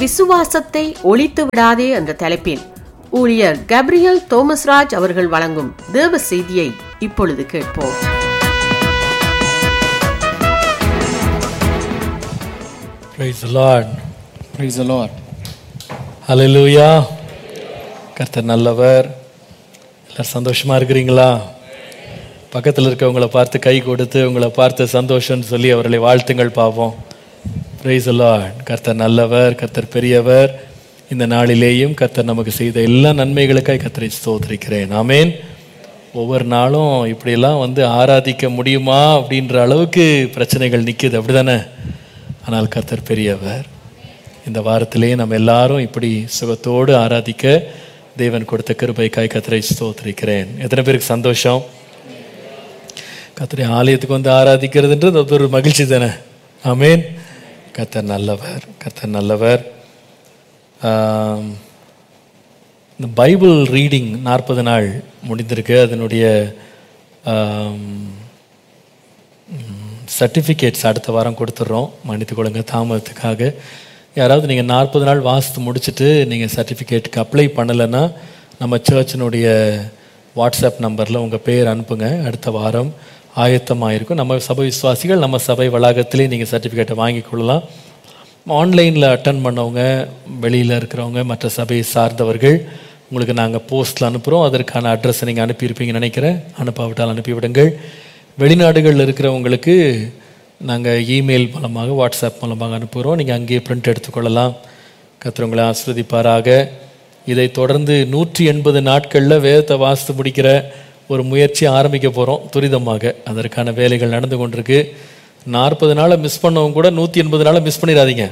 விசுவாசத்தை ஒழித்து விடாதே என்ற தலைப்பில் ஊழியர் கேப்ரியல் தோமஸ்ராஜ் அவர்கள் வழங்கும் தேவ செய்தியை இப்பொழுது கேட்போம் Praise the Lord. Praise the Lord. Hallelujah. கர்த்தர் நல்லவர் எல்லாரும் சந்தோஷமா இருக்கிறீங்களா பக்கத்தில் இருக்கவங்கள பார்த்து கை கொடுத்து உங்களை பார்த்து சந்தோஷம்னு சொல்லி அவர்களை வாழ்த்துங்கள் பார்ப்போம் பிரைஸ் லார்ட் கர்த்தர் நல்லவர் கர்த்தர் பெரியவர் இந்த நாளிலேயும் கர்த்தர் நமக்கு செய்த எல்லா நன்மைகளுக்காய் கர்த்தரை ஸ்தோத்திரிக்கிறேன் ஆமேன் ஒவ்வொரு நாளும் இப்படியெல்லாம் வந்து ஆராதிக்க முடியுமா அப்படின்ற அளவுக்கு பிரச்சனைகள் நிற்குது அப்படிதானே ஆனால் கர்த்தர் பெரியவர் இந்த வாரத்திலேயே நம்ம எல்லாரும் இப்படி சுகத்தோடு ஆராதிக்க தேவன் கொடுத்த கிருபைக்காய் கத்தரை ஸ்தோத்திரிக்கிறேன் எத்தனை பேருக்கு சந்தோஷம் கத்தரை ஆலயத்துக்கு வந்து ஆராதிக்கிறதுன்றது அது ஒரு மகிழ்ச்சி தானே ஆமேன் கத்தர் நல்லவர் கத்தர் நல்லவர் ஆம், இந்த பைபிள் ரீடிங் நாற்பது நாள் முடிந்திருக்கு அதனுடைய சர்டிஃபிகேட்ஸ் அடுத்த வாரம் கொடுத்துட்றோம் மன்னித்து கொள்ளுங்க தாமதத்துக்காக யாராவது நீங்கள் நாற்பது நாள் வாசித்து முடிச்சுட்டு நீங்கள் சர்டிஃபிகேட்டுக்கு அப்ளை பண்ணலைன்னா நம்ம சர்ச்சினுடைய வாட்ஸ்அப் நம்பரில் உங்கள் பேர் அனுப்புங்க அடுத்த வாரம் ஆயத்தமாக இருக்கும் நம்ம சபை விசுவாசிகள் நம்ம சபை வளாகத்திலே நீங்கள் சர்டிஃபிகேட்டை வாங்கி கொள்ளலாம் ஆன்லைனில் அட்டன் பண்ணவங்க வெளியில் இருக்கிறவங்க மற்ற சபையை சார்ந்தவர்கள் உங்களுக்கு நாங்கள் போஸ்ட்டில் அனுப்புகிறோம் அதற்கான அட்ரஸை நீங்கள் அனுப்பியிருப்பீங்கன்னு நினைக்கிறேன் அனுப்பாவிட்டால் அனுப்பிவிடுங்கள் வெளிநாடுகளில் இருக்கிறவங்களுக்கு நாங்கள் இமெயில் மூலமாக வாட்ஸ்அப் மூலமாக அனுப்புகிறோம் நீங்கள் அங்கேயே பிரிண்ட் எடுத்துக்கொள்ளலாம் கர்த்தர் உங்களை ஆஸ்வதிப்பாராக இதை தொடர்ந்து நூற்றி எண்பது நாட்களில் வேதத்தை வாசித்து முடிக்கிற ஒரு முயற்சி ஆரம்பிக்க போகிறோம் துரிதமாக அதற்கான வேலைகள் நடந்து கொண்டிருக்கு நாற்பது நாளை மிஸ் பண்ணவங்க கூட நூற்றி எண்பது நாளை மிஸ் பண்ணிடாதீங்க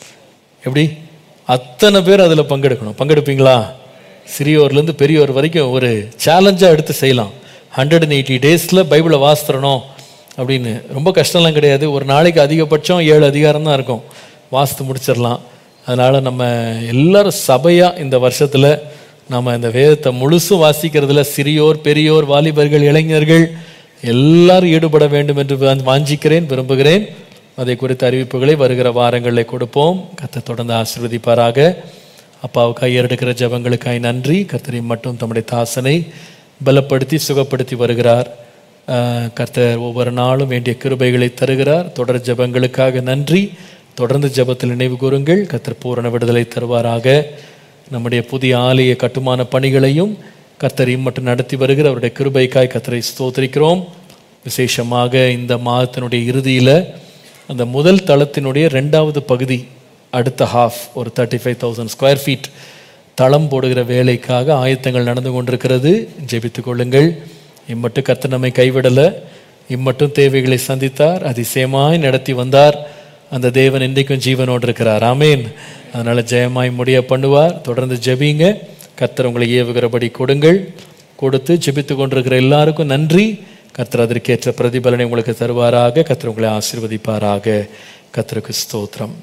எப்படி அத்தனை பேர் அதில் பங்கெடுக்கணும் பங்கெடுப்பீங்களா சிறியோர்லேருந்து பெரியோர் வரைக்கும் ஒரு சேலஞ்சாக எடுத்து செய்யலாம் ஹண்ட்ரட் அண்ட் எயிட்டி டேஸில் பைபிளை வாசித்துறணும் அப்படின்னு ரொம்ப கஷ்டம்லாம் கிடையாது ஒரு நாளைக்கு அதிகபட்சம் ஏழு அதிகாரம் தான் இருக்கும் வாசித்து முடிச்சிடலாம் அதனால் நம்ம எல்லாரும் சபையாக இந்த வருஷத்தில் நம்ம இந்த வேதத்தை முழுசும் வாசிக்கிறதுல சிறியோர் பெரியோர் வாலிபர்கள் இளைஞர்கள் எல்லாரும் ஈடுபட வேண்டும் என்று வா- வாஞ்சிக்கிறேன் விரும்புகிறேன் அதை குறித்த அறிவிப்புகளை வருகிற வாரங்களில் கொடுப்போம் கத்தை தொடர்ந்து ஆசீர்வதிப்பாராக அப்பாவுக்காய் ஏறெடுக்கிற ஜெபங்களுக்காய் நன்றி கர்த்தரை மட்டும் தம்முடைய தாசனை பலப்படுத்தி சுகப்படுத்தி வருகிறார் ஆஹ் கர்த்தர் ஒவ்வொரு நாளும் வேண்டிய கிருபைகளை தருகிறார் தொடர் ஜெபங்களுக்காக நன்றி தொடர்ந்து ஜெபத்தில் நினைவு கூறுங்கள் கர்த்தர் பூரண விடுதலை தருவாராக நம்முடைய புதிய ஆலய கட்டுமான பணிகளையும் கர்த்தர் இம்மட்டும் நடத்தி வருகிற அவருடைய கிருபைக்காய் கர்த்தரை ஸ்தோத்திரிக்கிறோம் விசேஷமாக இந்த மாதத்தினுடைய இறுதியில் அந்த முதல் தளத்தினுடைய ரெண்டாவது பகுதி அடுத்த ஹாஃப் ஒரு thirty five thousand square feet தளம் போடுகிற வேலைக்காக ஆயத்தங்கள் நடந்து கொண்டிருக்கிறது ஜெபித்துக் கொள்ளுங்கள் இம்மட்டும் கர்த்தர் நம்மை கைவிடலை இம்மட்டும் தேவைகளை சந்தித்தார் அதிசயமாய் நடத்தி வந்தார் அந்த தேவன் இன்றைக்கும் ஜீவனோடு இருக்கிறார் ஆமேன் அதனால ஜெயமாய் முடிய பண்ணுவார் தொடர்ந்து ஜெபிங்க கர்த்தர் உங்களை ஏவுகிறபடி கொடுங்கள் கொடுத்து ஜெபித்து கொண்டிருக்கிற எல்லாருக்கும் நன்றி கர்த்தர் அதற்கேற்ற பிரதிபலனை உங்களுக்கு தருவாராக கர்த்தர் உங்களை ஆசீர்வதிப்பாராக கர்த்தருக்கு ஸ்தோத்திரம்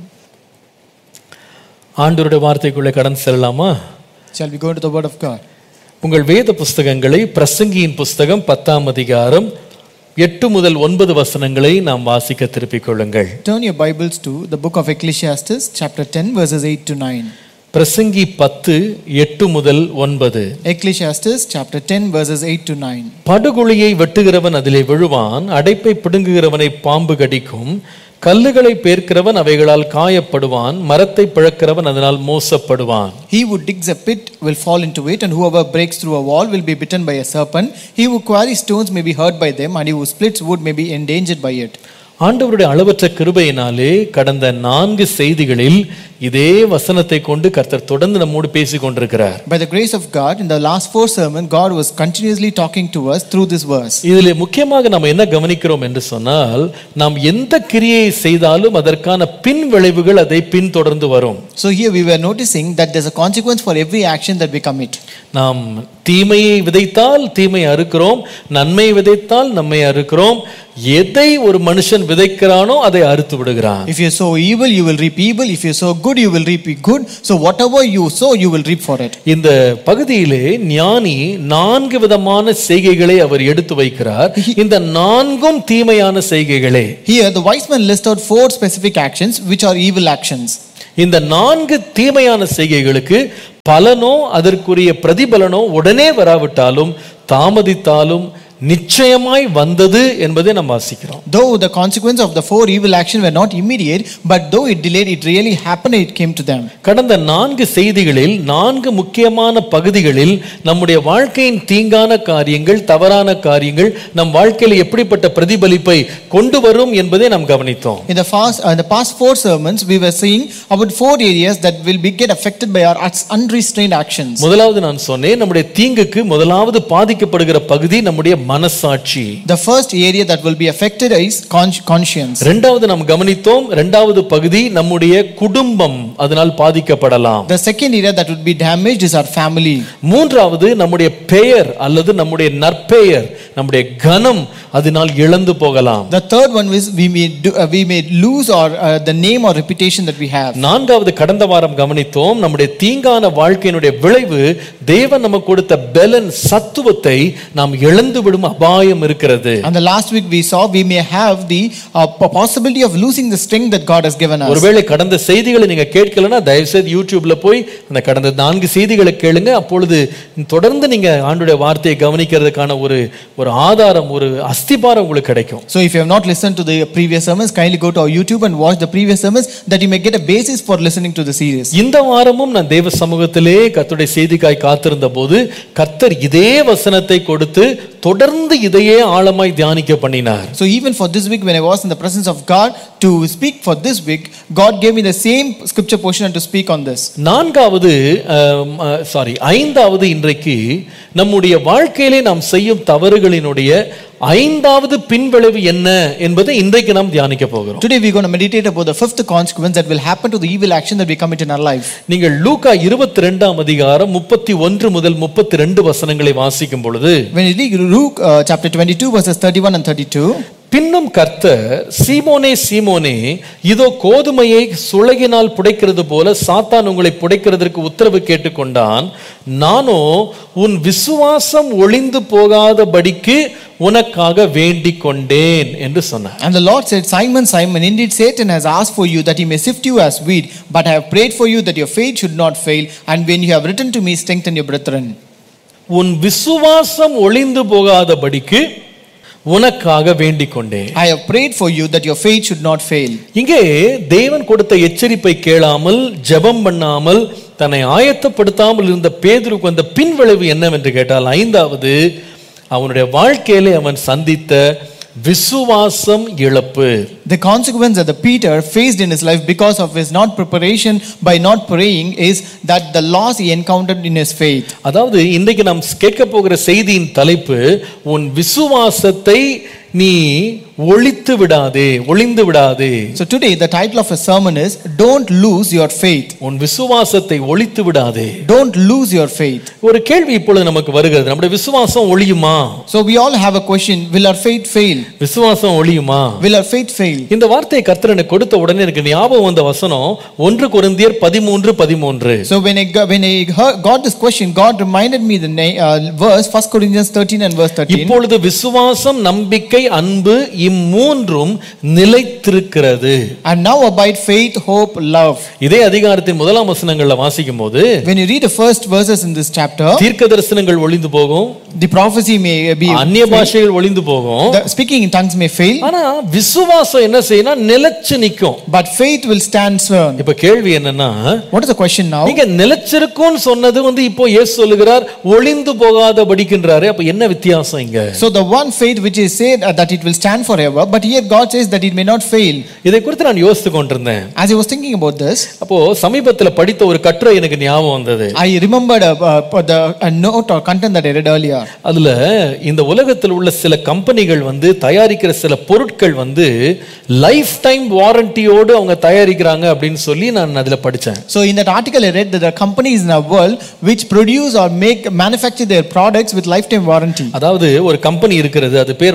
ஆண்டவருடைய வார்த்தைக்குள்ளே கடந்து செல்லலாமா Shall we go into the Word of God? உங்கள் வேத புஸ்தகங்களை பிரசங்கியின் புஸ்தகம் பத்தாம் அதிகாரம் எட்டு முதல் ஒன்பது வசனங்களை நாம் வாசிக்க திருப்பிக் கொள்ளுங்கள் Turn your Bibles to the book of Ecclesiastes, chapter 10, verses 8 to 9. பிரசங்கி பத்து எட்டு முதல் ஒன்பது Ecclesiastes, chapter 10, verses 8 to 9. படுகுழியை வெட்டுகிறவன் அதிலே விழுவான் அடைப்பை பிடுங்குகிறவனை பாம்பு கடிக்கும் கல்லுகளை பேர்க்கிறவன் அவைகளால் காயப்படுவான் மரத்தை பிழக்கிறவன் அதனால் மோசப்படுவான் He who digs a pit will fall into it, and whoever breaks through a wall will be bitten by a serpent. He who quarries stones may be hurt by them, and he who splits wood may be endangered by it. ஆண்டவருடைய அளவற்ற கிருபையினாலே கடந்த நான்கு செய்திகளில் இதே வசனத்தை கொண்டு கர்த்தர் தொடர்ந்து நம்மோடு பேசிக் கொண்டிருக்கிறார் By the grace of God, in the last four sermons, God was continuously talking to us through this verse. இதில் முக்கியமாக நம்ம என்ன கவனிக்கிறோம் என்று சொன்னால் நாம் எந்த கிரியை செய்தாலும் அதற்கான பின் விளைவுகள் அதை பின்தொடர்ந்து வரும் So here we were noticing that there's a consequence for every action that we commit. நாம் தீமையை விதைத்தால் தீமை அறுக்கிறோம் நன்மை விதைத்தால் நன்மை அறுக்கிறோம் எதை ஒரு மனுஷன் விதைக்கிறானோ அதை அறுத்து விடுகிறான் If you sow evil, you will reap evil. If you sow good, you will reap good. So whatever you sow, you will reap for it. இந்த பகுதியிலே ஞானி நான்கு விதமான செய்கைகளை அவர் எடுத்து வைக்கிறார் இந்த நான்கும் தீமையான செய்கைகளே Here, the wise man lists out four specific actions which are evil actions. இந்த நான்கு தீமையான செய்கைகளுக்கு பலனோ அதற்குரிய பிரதிபலனோ உடனே வராவிட்டாலும் தாமதித்தாலும் நிச்சயமாய் வந்தது என்பதை நாம் வாசிக்கிறோம் Though the consequence of the four evil actions were not immediate, but though it delayed, it really happened, it came to them. கடந்த நான்கு செய்திகளில் நான்கு முக்கியமான பகுதிகளில் நம்முடைய வாழ்க்கையின் தீங்கான காரியங்கள் தவறான காரியங்கள் நம் வாழ்க்கையில் எப்படிப்பட்ட பிரதிபலிப்பை கொண்டு வரும் என்பதை நாம் கவனித்தோம் In the, fast, uh, the past four sermons, we were seeing about four areas that will be get affected by our us- unrestrained actions. முதலாவது நான் சொன்னேன் நம்முடைய தீங்குக்கு முதலாவது பாதிக்கப்படுகிற பகுதி நம்முடைய மனசாட்சி The first area that will be affected is con- conscience. இரண்டாவது நாம் கவனித்தோம் இரண்டாவது பகுதி நம்முடைய குடும்பம் அதனால் பாதிக்கப்படலாம் The second area that would be damaged is our family. மூன்றாவது நம்முடைய பெயர் அல்லது நம்முடைய நற்பெயர் நம்முடைய கனம் அதனால் இழந்து போகலாம் The third one is we may do, uh, we may lose our uh, the name or reputation that we have. நான்காவது கடந்த வாரம் கவனித்தோம் நம்முடைய தீங்கான வாழ்க்கையினுடைய விளைவு தேவன் நமக்கு கொடுத்த பெலன் சத்துவத்தை நாம் இழந்து விடும் அபாயம் இருக்கிறது And the last week we saw we may have the uh, po- possibility of losing the strength that God has given us. ஒருவேளை கடந்த செய்திகளை நீங்க கேட்கலன்னா தயவுசெய்து யூடியூப்ல போய் அந்த கடந்த நான்கு செய்திகளை கேளுங்க அப்பொழுது தொடர்ந்து நீங்க ஆண்டுடைய வார்த்தையை கவனிக்கிறதுக்கான ஒரு ஒரு ஆதாரம் ஒரு அஸ்திபாரம் உங்களுக்கு கிடைக்கும் So if you have not listened to the previous sermons, kindly go to our YouTube and watch the previous sermons that you may get a basis for listening to the series. இந்த வாரமும் நான் தேவ சமூகத்திலே கர்த்தருடைய செய்திக்காய் காத்திருந்த போது கர்த்தர் இதே வசனத்தை கொடுத்து தொடர்ந்து இதையே ஆழமாய் தியானிக்க பண்ணினார் So even for this week, when I was in the presence of God to speak for this week, God gave me the same scripture portion and to speak on this. நான்காவது சாரி ஐந்தாவது இன்றைக்கு நம்முடைய வாழ்க்கையிலே நாம் செய்யும் தவறுகளினுடைய ஐந்தாவது பின்விளைவு என்ன என்பதை இன்றைக்கு நாம் தியானிக்க போகிறோம் Today we're going to meditate about the fifth consequence that will happen to the evil action that we commit in our life. நீங்கள் லூக்கா இருபத்தி ரெண்டாம் அதிகாரம் முப்பத்தி ஒன்று முதல் முப்பத்தி ரெண்டு வசனங்களை வாசிக்கும் பொழுது When you read Luke uh, chapter 22, verses 31 and 32, பின்னும் கர்த்தர் சீமோனே சீமோனே இதோ கோதுமையை சுளகினால் புடைக்கிறது போல சாத்தான் உங்களை புடைக்கிறதற்கு உத்தரவு கேட்டுக்கொண்டான் நானோ உன் விசுவாசம் ஒளிந்து போகாதபடிக்கு உனக்காக வேண்டிக் கொண்டேன் என்று சொன்னார் And the Lord said, Simon, Simon, indeed Satan has asked for you that he may sift you as wheat, but I have prayed for you that your faith should not fail, and when you have written to me, strengthen your brethren. உன் விசுவாசம் ஒளிந்து போகாதபடிக்கு உனக்காக வேண்டிக் கொண்டேன் I have prayed for you that your faith should not fail. இங்கே தேவன் கொடுத்த எச்சரிப்பை கேளாமல் ஜெபம் பண்ணாமல் தன்னை ஆயத்தப்படுத்தாமல் இருந்த பேதுருக்கு வந்த பின்விளைவு என்னவென்று கேட்டால் ஐந்தாவது அவனுடைய வாழ்க்கையிலே அவன் சந்தித்த விசுவாசம் இழப்பு The consequence that the Peter faced in his life because of his not preparation by not praying is that the loss he encountered in his faith. அதாவது இன்றைக்கு நாம் கேட்க போகிற செய்தியின் தலைப்பு உன் விசுவாசத்தை நீ ஒளித்து விடாதே ஒளிந்து விடாதே So today the title of a sermon is Don't Lose Your Faith. உன் விசுவாசத்தை ஒளித்து விடாதே Don't lose your faith. ஒரு கேள்வி இப்பொழுது நமக்கு வருகிறது நம்முடைய விசுவாசம் ஒளியுமா So we all have a question Will our faith fail? விசுவாசம் ஒளியுமா Will our faith fail? இந்த வார்த்தையை கர்த்தர் எனக்கு கொடுத்த உடனே எனக்கு ஞாபகம் வந்த வசனம் ஒன்று கொரிந்தியர் பதிமூன்று பதிமூன்று So when I got, when I heard, got this question, God reminded me the na- uh, verse 1 Corinthians 13 and verse 13. இப்பொழுது விசுவாசம் நம்பிக்கை அன்பு இம்மூன்றும் நிலைத்திருக்கிறது And now abide faith, hope, love. இதே அதிகாரத்தின் முதலாம் வசனங்கள்ல வாசிக்கும் போது When you read the first verses in this chapter, தீர்க்க தரிசனங்கள் ஒளிந்து போகும் the prophecy may be அந்நிய பாஷைகள் ஒளிந்து போகும் the speaking in tongues may fail, ஆனா விசுவாசம் என்ன செய்யணும் நிலைச்சு நிக்கும் but faith will stand firm. இப்ப கேள்வி என்னன்னா What is the question now? நீங்க நிலைச்சிருக்கும்னு சொன்னது வந்து இப்போ இயேசு சொல்லுகிறார் ஒளிந்து போகாத படிக்கின்றாரு அப்ப என்ன வித்தியாசம் இங்க So the one faith which is said uh, that it will stand forever, but here God says that it may not fail. இதை குறித்து நான் யோசித்து கொண்டிருந்தேன் As I was thinking about this, அப்போ சமீபத்துல படித்த ஒரு கட்டுரை எனக்கு ஞாபகம் வந்தது I remembered a, a, the, a note or content that I read earlier. அதுல இந்த உலகத்தில் உள்ள சில கம்பெனிகள் வந்து தயாரிக்கிற சில பொருட்கள் வந்து லைஃப் டைம் வாரண்டியோடு அவங்க தயாரிக்கிறாங்க அப்படின்னு சொல்லி நான் அதுல படிச்சேன் So in that article I read that there are companies in our world which produce or make manufacture their products with lifetime warranty. அதாவது ஒரு கம்பெனி இருக்கிறது அது பேர் வந்து கிராஃப்ட்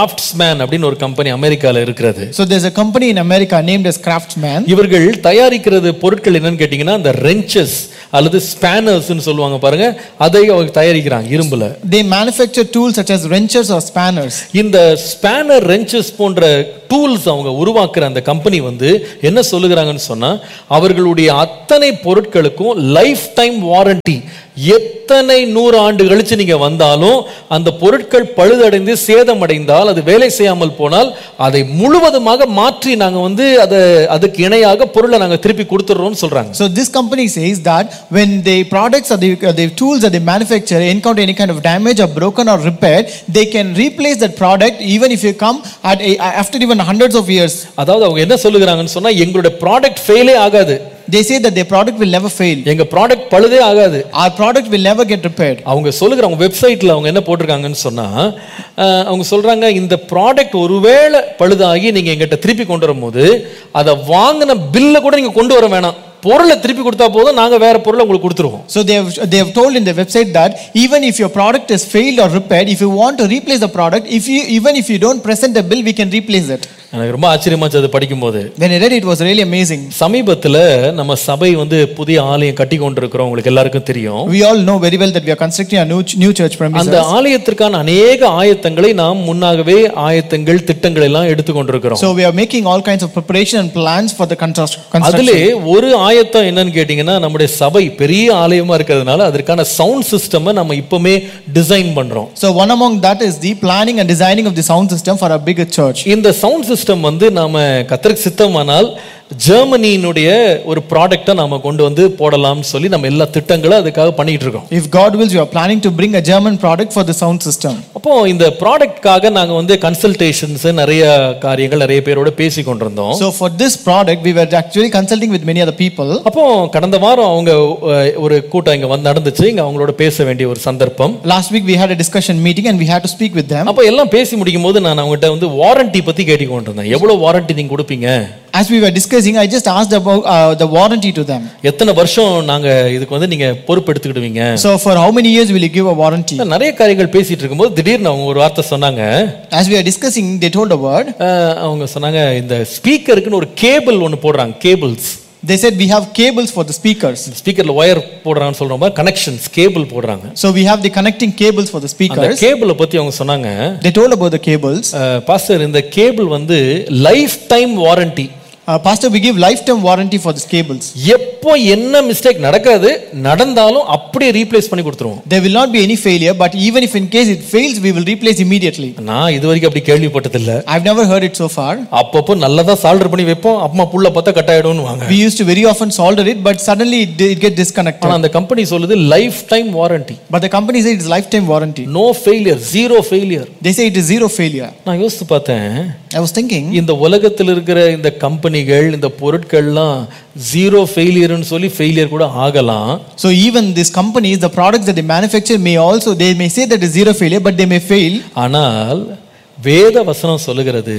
கிராஃப்ட்ஸ்மேன் அப்படின்னு ஒரு கம்பெனி அமெரிக்கால இருக்கிறது So there's a company in America named as Craftsman. இவர்கள் தயாரிக்கிறது பொருட்கள் என்னன்னு கேட்டீங்கன்னா அந்த ரெஞ்சஸ் அல்லது ஸ்பேனர்ஸ்னு சொல்லுவாங்க பாருங்க அதை அவங்க தயாரிக்கிறாங்க இரும்புல They manufacture tools such as wrenches or spanners. இந்த ஸ்பேனர் ரெஞ்சஸ் போன்ற டூல்ஸ் அவங்க உருவாக்குற அந்த கம்பெனி வந்து என்ன சொல்லுகிறாங்கன்னு சொன்னா அவர்களுடைய அத்தனை பொருட்களுக்கும் லைஃப் டைம் வாரண்டி எத்தனை நூறு ஆண்டு கழிச்சு நீங்க வந்தாலும் அந்த பொருட்கள் பழுதடைந்து சேதமடைந்தால் அது வேலை செய்யாமல் போனால் அதை முழுவதுமாக மாற்றி நாங்க வந்து அதை அதுக்கு இணையாக பொருளை நாங்க திருப்பி கொடுத்துடுறோம்னு சொல்றாங்க So this company says that when the products or the, uh, the tools that they manufacture encounter any kind of damage or broken or repaired, they can replace that product even if you come at a, after even hundreds of years. அதாவது அவங்க என்ன சொல்லுகிறாங்கன்னு சொன்னா எங்களுடைய product ஃபெயிலே ஆகாது They say that their product will never fail. எங்க product பழுதே ஆகாது Our product will never get repaired. அவங்க சொல்லுகிற அவங்க வெப்சைட்ல அவங்க என்ன போட்டிருக்காங்கன்னு சொன்னா அஹ், அவங்க சொல்றாங்க இந்த ப்ராடக்ட் ஒருவேளை பழுதாகி நீங்க எங்கிட்ட திருப்பி கொண்டு வரும்போது அதை வாங்கின பில்லை கூட நீங்க கொண்டு வர வேணாம் பொருளை திருப்பி கொடுத்தா போதும் நாங்க வேற பொருளை உங்களுக்கு கொடுத்துருவோம் So they have, they have told in the website that even if your product is failed or repaired, if you want to replace the product, if you even if you don't present the bill, we can replace it. எனக்கு ரொம்ப ஆச்சரியமாச்சு அது படிக்கும்போது When I read it, it was really amazing. சமீபத்துல நம்ம சபை வந்து புதிய ஆலயம் கட்டி கொண்டிருக்கிறோம் உங்களுக்கு எல்லாருக்கும் தெரியும் We all know very well that we are constructing a new, new church premises. அந்த ஆலயத்திற்கான அநேக ஆயத்தங்களை நாம் முன்னாகவே ஆயத்தங்கள் திட்டங்கள் எல்லாம் எடுத்து கொண்டிருக்கிறோம் So we are making all kinds of preparation and plans for the construct- construction. அதிலே ஒரு ஆயத்தம் என்னன்னு கேட்டீங்கன்னா நம்முடைய சபை பெரிய ஆலயமா இருக்கிறதுனால அதற்கான சவுண்ட் சிஸ்டம் நம்ம இப்பவுமே டிசைன் பண்றோம் So one among that is the planning and designing of the sound system for a bigger church. இந்த சவுண்ட் சிஸ்டம் வந்து நாம கத்தருக்கு சித்தமானால் ஜெர்மனியினுடைய ஒரு ப்ராடக்ட்டை நாம கொண்டு வந்து போடலாம்னு சொல்லி நம்ம எல்லா திட்டங்களும் அதுக்காக பண்ணிட்டு இருக்கோம் If God wills, we are planning to bring a German product for the sound system. அப்போ இந்த ப்ராடக்ட்காக நாங்க வந்து கன்சல்டேஷன்ஸ் நிறைய காரியங்கள் நிறைய பேரோட பேசி கொண்டிருந்தோம் So for this product, we were actually consulting with many other people. அப்போ கடந்த வாரம் அவங்க அஹ், ஒரு கூட்டம் இங்க வந்து நடந்துச்சு இங்க அவங்களோட பேச வேண்டிய ஒரு சந்தர்ப்பம் Last week we had a discussion meeting and we had to speak with them. அப்போ எல்லாம் பேசி முடிக்கும் போது நான் அவங்ககிட்ட வந்து வாரண்டி பத்தி கேட்டுக்கொண்டிருந்தேன் எவ்வளவு வாரண்டி நீங்க கொடுப்பீங்க As we were discussing, I just asked about uh, the warranty to them. எத்தனை வருஷம் நாங்க இதுக்கு வந்து நீங்க பொறுப்பு எடுத்துக்கிடுவீங்க So for how many years will you give a warranty? நிறைய காரியங்கள் பேசிட்டு இருக்கும்போது திடீர்னு அவங்க ஒரு வார்த்தை சொன்னாங்க As we are discussing, they told a word. அஹ், அவங்க சொன்னாங்க இந்த ஸ்பீக்கருக்குன்னு ஒரு கேபிள் ஒன்னு போடுறாங்க cables They said we have cables for the speakers. ஸ்பீக்கர்ல ஒயர் போடுறாங்கன்னு சொல்ற மாதிரி கனெக்ஷன்ஸ் கேபிள் போடுறாங்க So we have the connecting cables for the அந்த speakers. கேபிளை பத்தி அவங்க சொன்னாங்க They told about the cables. Pastor இந்த கேபிள் வந்து lifetime warranty Uh, Pastor, we give lifetime warranty for these cables. எப்போ என்ன மிஸ்டேக் நடக்காது நடந்தாலும் அப்படியே ரீப்ளேஸ் பண்ணி கொடுத்துருவோம் There will not be any failure, but even if in case it fails, we will replace immediately. நான் இது வரைக்கும் அப்படி கேள்விப்பட்டதில்ல I've never heard it so far. அப்பப்போ நல்லதா சால்டர் பண்ணி வைப்போம் அம்மா புள்ள பார்த்தா கட் ஆயிடும்னு வாங்க We used to very often solder it, but suddenly it, it get disconnected. ஆனா அந்த கம்பெனி சொல்லுது lifetime warranty But the company says it's lifetime warranty. No failure zero failure They say it is zero failure. நான் யோசித்து பார்த்தேன் I was thinking, இந்த உலகத்தில் இருக்கிற இந்த கம்பெனிகள் இந்த பொருட்கள்லாம் ஜீரோ ஃபெயிலியர்னு சொல்லி ஃபெயிலியர் கூட ஆகலாம் so even these companies, the products that they manufacture may also, they may say that it's zero failure, but they may fail. ஆனால் வேத வசனம் சொல்லுகிறது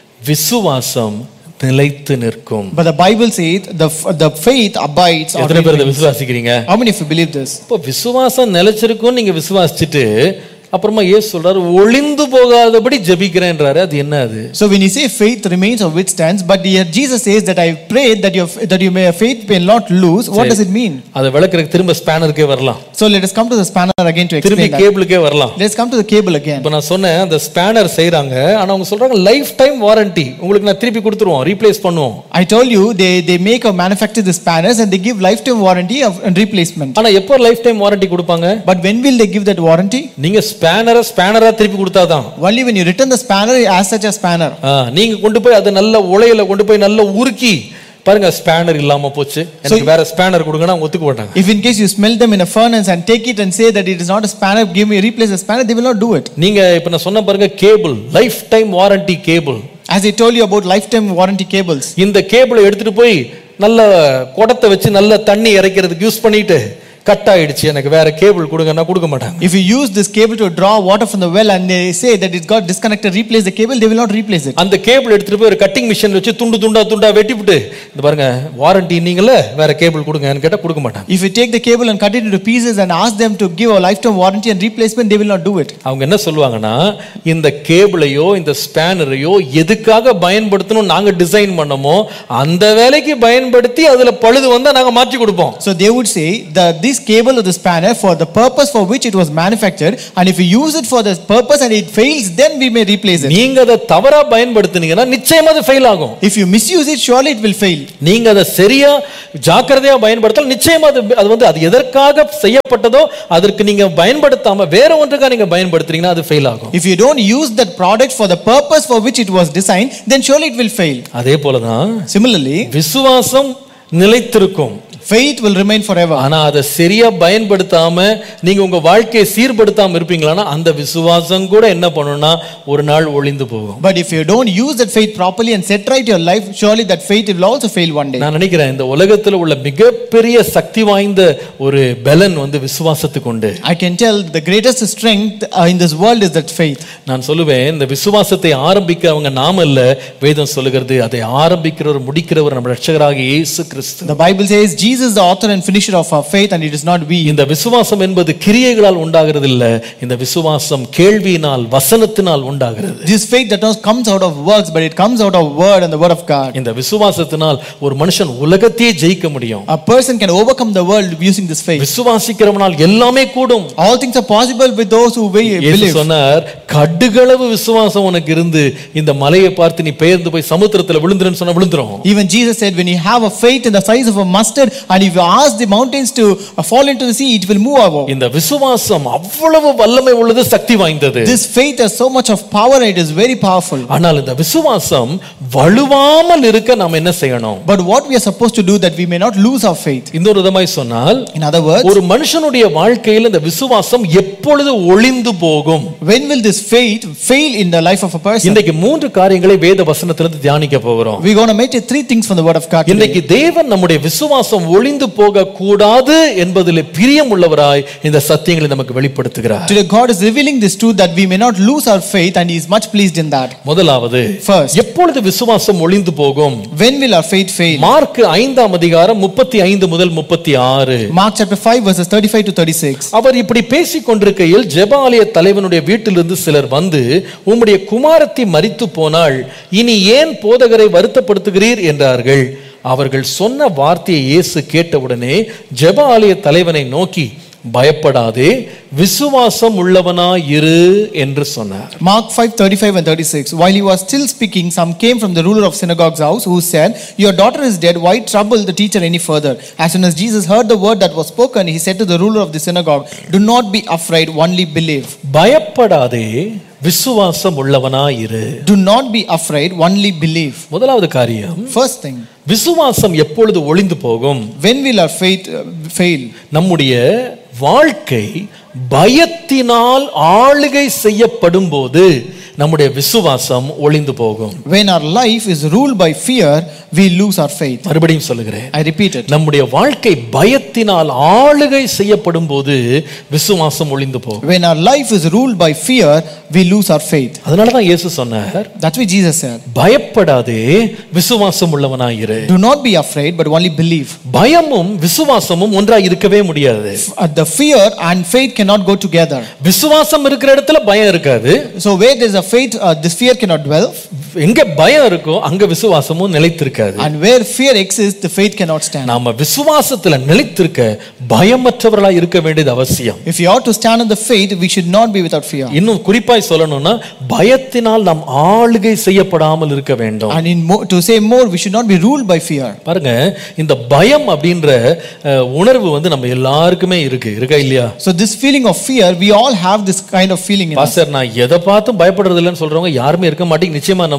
விசுவாசம் நிலைத்து நிற்கும் But the Bible says the, the faith abides. or எத்தனை பேர் இதை remains. விசுவாசிக்கிறீங்க How many of you believe this? இப்போ விசுவாசம் நிலைச்சிருக்கும் நீங்க விசுவாசிச்சுட்டு அப்புறமா ஏசு சொல்றாரு ஒளிந்து போகாதபடி ஜெபிக்கிறேன்றாரு அது என்ன அது So when you say faith remains or withstands, but here Jesus says that I pray that your that you may faith may not lose. What does it mean? அதை விளக்குறதுக்கு திரும்ப ஸ்பேனருக்கே வரலாம் So let us come to the spanner again to திரும்பி explain that. கேபிளுக்கே வரலாம் Let's come to the cable again. இப்போ நான் சொன்னேன் அந்த spanner செய்றாங்க ஆனா அவங்க சொல்றாங்க லைஃப் டைம் வாரண்டி உங்களுக்கு நான் திருப்பி கொடுத்துருவோம் ரீப்ளேஸ் பண்ணுவோம் I told you they, they make or manufacture the spanners and they give lifetime warranty of and replacement. ஆனா எப்போ லைஃப் டைம் வாரண்டி கொடுப்பாங்க But when will they give that warranty? நீங்க ஸ்பேனரை ஸ்பேனரா திருப்பி கொடுத்தாதான் Only when you return the spanner as such a spanner. ஆ, நீங்க கொண்டு போய் அதை நல்ல உலையில கொண்டு போய் நல்ல உருக்கி பாருங்க ஸ்பேனர் இல்லாம போச்சு எனக்கு வேற ஸ்பேனர் கொடுங்கன்னா அவங்க ஒத்துக்க மாட்டாங்க If in case you smell them in a furnace and take it and say that it is not a spanner, give me replace the spanner, they will not do it. நீங்க இப்ப நான் சொன்ன பாருங்க cable lifetime warranty cable As I told you about lifetime warranty cables. இந்த கேபிளை எடுத்துட்டு போய் நல்ல குடத்தை வச்சு நல்ல தண்ணி இறைக்கிறதுக்கு யூஸ் பண்ணிட்டு கட் ஆயிடுச்சு எனக்கு வேற கேபிள் கொடுங்கன்னா கொடுக்க மாட்டாங்க If you use this cable to draw water from the well and they say that it got disconnected, replace the cable, they will not replace it. அந்த கேபிள் எடுத்துட்டு போய் ஒரு கட்டிங் மிஷின் வச்சு துண்டு துண்டா துண்டா வெட்டிவிட்டு இந்த பாருங்க வாரண்டி நீங்கள வேற கேபிள் கொடுங்கன்னு கேட்டா கொடுக்க மாட்டாங்க If you take the cable and cut it into pieces and ask them to give a lifetime warranty and replacement, they will not do it. அவங்க என்ன சொல்லுவாங்கன்னா இந்த கேபிளையோ இந்த ஸ்பேனரையோ எதுக்காக பயன்படுத்தணும் நாங்க டிசைன் பண்ணமோ அந்த வேலைக்கு பயன்படுத்தி அதுல பழுது வந்தா நாங்க மாற்றி கொடுப்போம் So they would say that this cable or the spanner for the purpose for which it was manufactured, and if you use it for the purpose and it fails, then we may replace it. நீங்க அதை தவறா பயன்படுத்துனீங்கன்னா நிச்சயமா அது fail ஆகும் If you misuse it, surely it will fail. நீங்க அதை சரியா ஜாக்கிரதையா பயன்படுத்தலாம் நிச்சயமா அது அது வந்து அது எதற்காக செய்யப்பட்டதோ அதற்கு நீங்க பயன்படுத்தாம வேற ஒன்றுக்காக நீங்க பயன்படுத்துறீங்கன்னா அது ஃபெயில் ஆகும் If you don't use that product for the purpose for which it was designed, then surely it will fail. அதே போலதான் Similarly, விசுவாசம் நிலைத்திருக்கும் faith will remain forever. ஆனா அதை சரியா பயன்படுத்தாம நீங்க உங்க வாழ்க்கையை சீர்படுத்தாம இருப்பீங்களான்னா அந்த விசுவாசம் கூட என்ன பண்ணும்னா ஒரு நாள் ஒளிந்து போகும் But if you don't use that faith properly and set right your life, surely that faith will also fail one day. நான் நினைக்கிறேன் இந்த உலகத்துல உள்ள மிகப்பெரிய சக்தி வாய்ந்த ஒரு பலன் வந்து விசுவாசத்துக்கு உண்டு I can tell the greatest strength uh, in this world is that faith. நான் சொல்லுவேன் இந்த விசுவாசத்தை ஆரம்பிக்கிறவங்க நாம இல்ல வேதம் சொல்லுகிறது அதை ஆரம்பிக்கிறவர் முடிக்கிறவர் நம்ம ரட்சகராகிய இயேசு கிறிஸ்து The Bible says Jesus is the author and finisher of our faith, and it is not we. இந்த விசுவாசம் என்பது கிரியைகளால் உண்டாகிறது இல்ல இந்த விசுவாசம் கேள்வியினால் வசனத்தினால் உண்டாகிறது This faith that not comes out of works, but it comes out of word and the word of God. இந்த விசுவாசத்தினால் ஒரு மனுஷன் உலகத்தையே ஜெயிக்க முடியும் A person can overcome the world using this faith. விசுவாசிக்கிறவனால் எல்லாமே கூடும் All things are possible with those who be- இயேசு believe. சொன்னார் கடுகளவு விசுவாசம் உனக்கு இருந்து இந்த மலையை பார்த்து நீ பெயர்ந்து போய் சமுத்திரத்துல விழுந்துருன்னு சொன்னா விழுந்துரும் Even Jesus said, when you have a faith in the size of a mustard, and if you ask the mountains to uh, fall into the sea, it will move over. இந்த விசுவாசம் அவ்வளவு வல்லமை உள்ளது சக்தி வாய்ந்தது This faith has so much of power, and it is very powerful. ஆனால் இந்த விசுவாசம் வலுவாமல் இருக்க நாம் என்ன செய்யணும் But what we are supposed to do that we may not lose our faith. இன்னொரு விதமாய் சொன்னால் In other words, ஒரு மனுஷனுடைய வாழ்க்கையில் இந்த விசுவாசம் எப்பொழுது ஒளிந்து போகும் when will this faith fail in the life of a person? இன்றைக்கு மூன்று காரியங்களை வேத வசனத்திலிருந்து தியானிக்க போகிறோம் We're going to meditate three things from the word of God. Today. இன்றைக்கு தேவன் நம்முடைய விசுவாசம் ஒளிந்து போக கூடாது என்பதில் பிரியம் உள்ளவராய் இந்த சத்தியங்களை நமக்கு வெளிப்படுத்துகிறார் Today, God is revealing this truth that we may not lose our faith, and He is much pleased in that. முதலாவது First, எப்பொழுது விசுவாசம் ஒளிந்து போகும் when will our faith fail? Mark ஐந்தாம் அதிகாரம் முப்பத்தி ஐந்து முதல் முப்பத்தி ஆறு Mark chapter 5, verses 35 to 36. அவர் இப்படி பேசிக் கொண்டிருக்கையில் ஜெபாலய தலைவனுடைய வீட்டிலிருந்து சிலர் வந்து உம்முடைய குமாரத்தி மரித்து போனாள் இனி ஏன் போதகரை வருத்தப்படுத்துகிறீர் என்றார்கள் அவர்கள் சொன்ன வார்த்தையை இயேசு கேட்டவுடனே ஜெப ஆலய தலைவனை நோக்கி பயப்படாதே விசுவாசம் உள்ளவனாய் இரு என்று சொன்னார் Mark 5, 35 and 36. While he was still speaking, some came from the ruler of synagogue's house who said, Your daughter is dead. Why trouble the teacher any further? As soon as Jesus heard the word that was spoken, he said to the ruler of the synagogue, Do not be afraid, only believe. பயப்படாதே விசுவாசம் உள்ளவனாய் இரு Do not be afraid, only believe. முதலாவது காரியம் First thing, விசுவாசம் எப்பொழுது ஒளிந்து போகும் when will our faith uh, fail? நம்முடைய வாழ்க்கை பயத்தினால் ஆளுகை செய்யப்படும் போது நம்முடைய விசுவாசம் ஒளிந்து போகும் When our life is ruled by fear, we lose our faith. மறுபடியும் சொல்லுகிறேன் I repeat it. நம்முடைய வாழ்க்கை பயத்தினால் ஆளுகை செய்யப்படும் போது விசுவாசம் ஒளிந்து போகும் When our life is ruled by fear, we lose our faith. அதனாலதான் இயேசு சொன்னார் That's why Jesus said, பயப்படாதே விசுவாசம் உள்ளவனாயிரு Do not be afraid, but only believe. பயமும் விசுவாசமும் ஒன்றா இருக்கவே முடியாது Uh, the fear and faith cannot go together. விசுவாசம் இருக்கிற இடத்துல பயம் இருக்காது So where there is a faith, uh, this fear cannot dwell, எங்க பயம் இருக்கோ அங்க விசுவாசமும் நிலைத்திருக்காது and where fear exists, the faith cannot stand. நாம விசுவாசத்துல நிலைத்திருக்க பயமற்றவர்களா இருக்க வேண்டியது அவசியம் If you ought to stand on the faith, we should not be without fear. இன்னும் குறிப்பாய் சொல்லணும்னா பயத்தினால் நாம் ஆளுகை செய்யப்படாமல் இருக்க வேண்டும் And in mo- to say more, we should not be ruled by fear. பாருங்க இந்த பயம் அப்படின்ற அஹ், உணர்வு வந்து நம்ம எல்லாருக்குமே இருக்கு இருக்கா இல்லையா So this feeling of fear, we all have this kind of feeling in us. Pastor நான் எதை பார்த்தும் பயப்படுறது இல்லைன்னு சொல்றவங்க யாருமே இருக்க மாட்டீங்க நிச்சயமா நம்புறேன்